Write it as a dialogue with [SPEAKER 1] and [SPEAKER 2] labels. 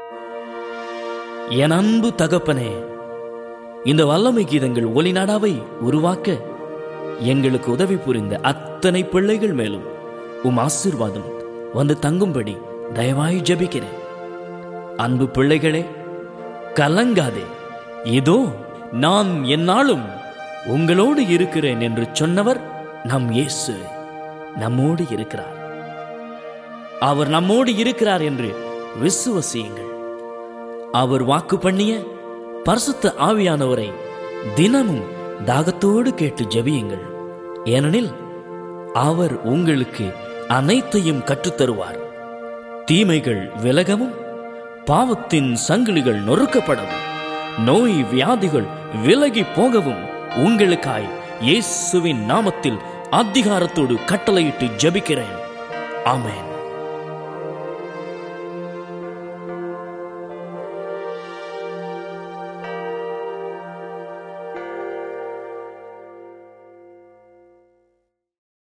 [SPEAKER 1] என் அன்பு தகப்பனே இந்த வல்லமை கீதங்கள் ஒலிநாடாவை உருவாக்க எங்களுக்கு உதவி புரிந்த அத்தனை பிள்ளைகள் மேலும் உம் ஆசீர்வாதம் வந்து தங்கும்படி தயவாய் ஜெபிக்கிறேன் அன்பு பிள்ளைகளே கலங்காதே இதோ நான் என்னாலும் உங்களோடு இருக்கிறேன் என்று சொன்னவர் நம் இயேசு நம்மோடு இருக்கிறார் அவர் நம்மோடு இருக்கிறார் என்று விசுவசியுங்கள் அவர் வாக்கு பண்ணிய பரிசுத்த ஆவியானவரை தினமும் தாகத்தோடு கேட்டு ஜெபியுங்கள் ஏனெனில் அவர் உங்களுக்கு அனைத்தையும் கற்றுத்தருவார் தீமைகள் விலகவும் பாவத்தின் சங்கிலிகள் நொறுக்கப்படவும் நோய் வியாதிகள் விலகி போகவும் உங்களுக்காய் இயேசுவின் நாமத்தில் அதிகாரத்தோடு கட்டளையிட்டு ஜெபிக்கிறேன் ஆமென்